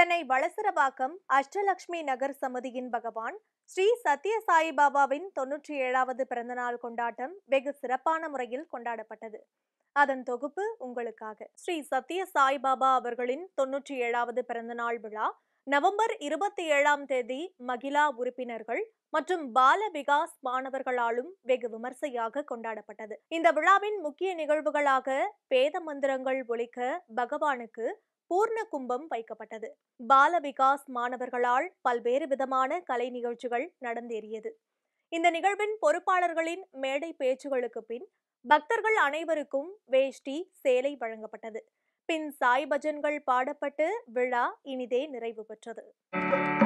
சென்னை வளசரவாக்கம் அஷ்டலட்சுமி நகர் சமிதியின் பகவான் ஸ்ரீ சத்ய சாயிபாபாவின் தொன்னூற்றி ஏழாவது பிறந்தநாள் கொண்டாட்டம் வெகு சிறப்பான முறையில் கொண்டாடப்பட்டது அதன் தொகுப்பு உங்களுக்காக ஸ்ரீ சத்ய சாய்பாபா அவர்களின் தொன்னூற்றி ஏழாவது பிறந்தநாள் விழா நவம்பர் இருபத்தி ஏழாம் தேதி மகிழா உறுப்பினர்கள் மற்றும் பால விகாஸ் மாணவர்களாலும் வெகு விமர்சையாக கொண்டாடப்பட்டது இந்த விழாவின் முக்கிய நிகழ்வுகளாக வேத மந்திரங்கள் ஒலிக்க பகவானுக்கு பூர்ண கும்பம் வைக்கப்பட்டது பால விகாஸ் மாணவர்களால் பல்வேறு விதமான கலை நிகழ்ச்சிகள் நடந்தேறியது இந்த நிகழ்வின் பொறுப்பாளர்களின் மேடை பேச்சுகளுக்கு பின் பக்தர்கள் அனைவருக்கும் வேஷ்டி சேலை வழங்கப்பட்டது பின் சாய் பஜன்கள் பாடப்பட்டு விழா இனிதே நிறைவு பெற்றது